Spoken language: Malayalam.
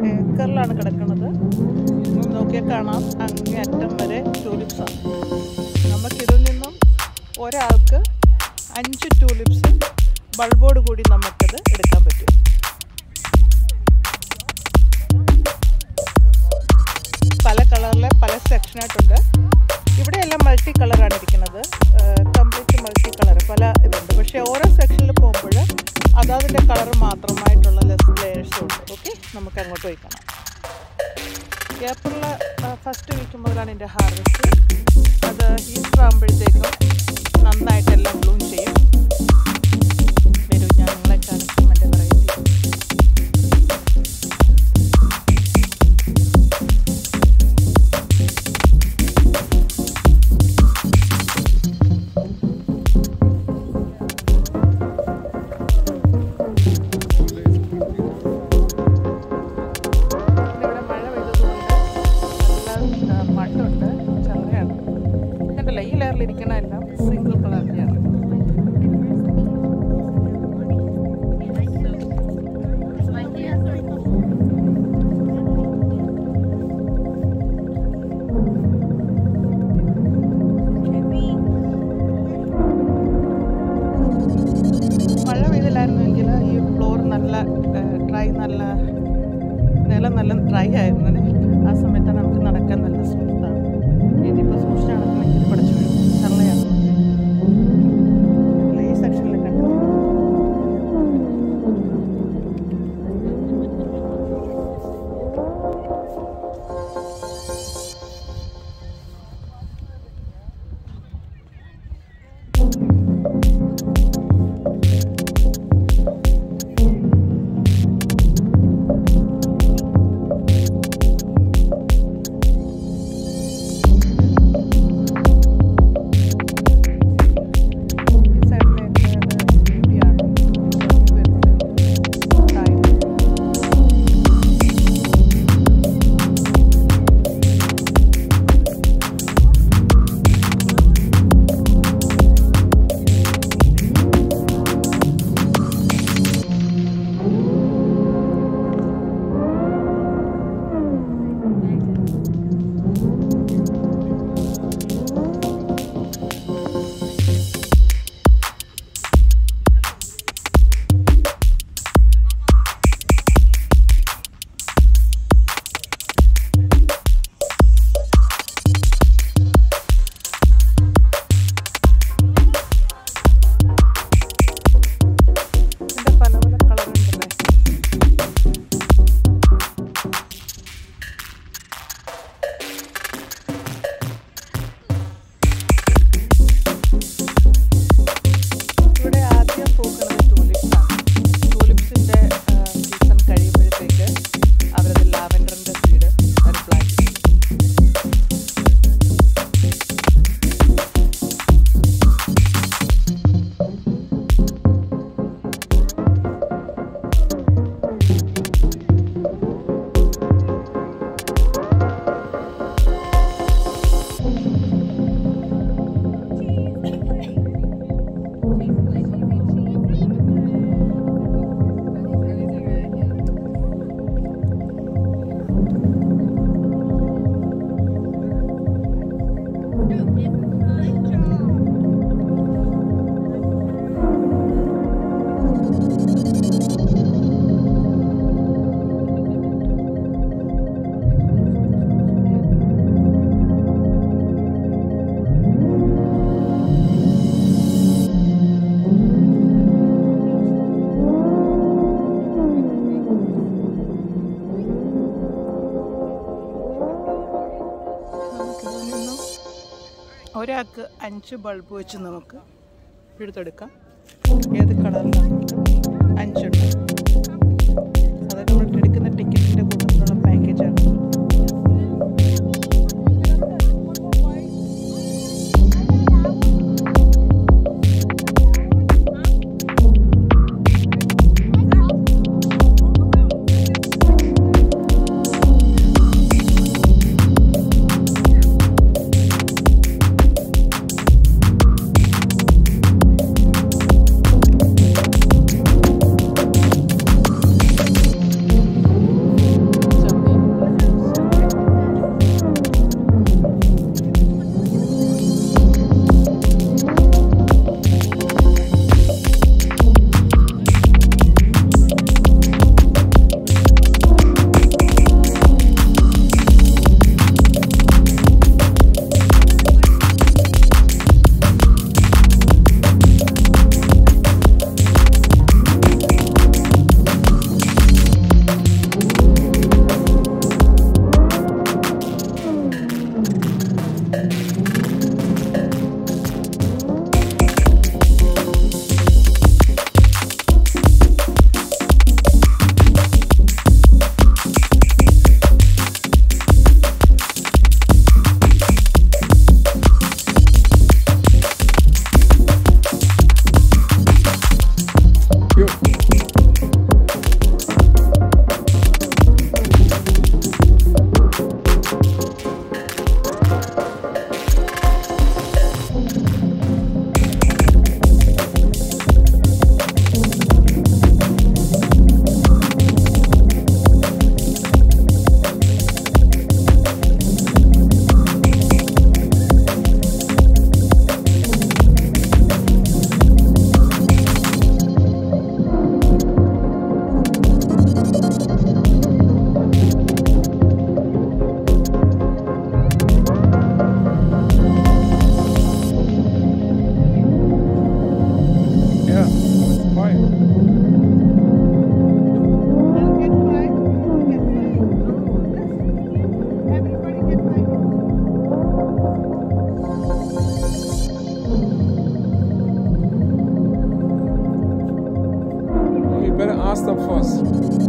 ഏക്കറിലാണ് കിടക്കുന്നത് നോക്കിയാൽ കാണാം അങ്ങേ അറ്റം വരെ ട്യൂലിപ്സാണ് നമുക്കിതിൽ നിന്നും ഒരാൾക്ക് അഞ്ച് ട്യൂലിപ്സ് ബൾബോട് കൂടി നമുക്കത് എടുക്കാൻ പറ്റും പല കളറിലെ പല സെക്ഷനായിട്ടുണ്ട് ഇവിടെയെല്ലാം മൾട്ടി കളറാണ് ഇരിക്കുന്നത് കംപ്ലീറ്റ് മൾട്ടി കളർ പല ഇതുണ്ട് പക്ഷേ ഓരോ സെക്ഷനിൽ പോകുമ്പോൾ അതതിൻ്റെ കളർ മാത്രമായിട്ടുള്ള ലെസ് ലെയേഴ്സും ഉണ്ട് ഓക്കെ നമുക്ക് അങ്ങോട്ട് പോയി കാണാം ഏപ്രിൽ ഫസ്റ്റ് വീക്ക് മുതലാണ് എൻ്റെ ഹാർവെസ്റ്റ് അത് ഈസ്റ്റർ ആകുമ്പോഴത്തേക്കും നന്നായിട്ടെല്ലാം ബ്ലൂം ചെയ്യും വരൂ ഞാൻ നിങ്ങളെ കാണിക്കും എൻ്റെ വെറൈറ്റി ഇവിടെ മഴ പെയ്തതുകൊണ്ട് നല്ല ആ, മണ്ണുണ്ട് ചെറുകയാണ് കണ്ടല്ലോ ഈ ലെയറിലിരിക്കണ എല്ലാം സിംഗിൾ കളറിൻ്റെയാണ് മഴ പെയ്തില്ലായിരുന്നുവെങ്കിൽ ഈ ഫ്ലോർ നല്ല ഡ്രൈ നല്ല നിലം നല്ല ഡ്രൈ ആയിരുന്നു ആ സമയത്താണ് നമുക്ക് നടക്കാൻ നല്ല സ്മൂത്താണ് ഇതിപ്പോൾ സൂക്ഷിച്ച് നടക്കുന്നെങ്കിൽ പഠിച്ചു വീഴും ചള്ളയാണ് ഈ സെക്ഷനിൽ കണ്ടു ഈ സൈഡിലേക്ക് അത് ബ്യൂട്ടിയാണ് ഇതിൻ്റെ പല പല കളറുണ്ടല്ലേ ഇവിടെ ആദ്യം പൂക്കുന്നത് ടൂലിപ്സാണ് ടൂലിപ്സിൻ്റെ സീസൺ കഴിയുമ്പോഴത്തേക്ക് അവരത് ലാവൻഡറിൻ്റെ സീഡ് അവർ പ്ലാന്റ് ചെയ്യും നമുക്കിതിൽ നിന്നും ഒരാൾക്ക് അഞ്ച് ബൾബ് വെച്ച് നമുക്ക് എടുത്തെടുക്കാം ഏത് കളറിലാണെങ്കിലും അഞ്ചുണ്ട് അത് നമ്മൾ എടുക്കുന്ന ടിക്കറ്റിൻ്റെ കൂട്ടത്തിലുള്ള പാക്കേജാണ് ask them first.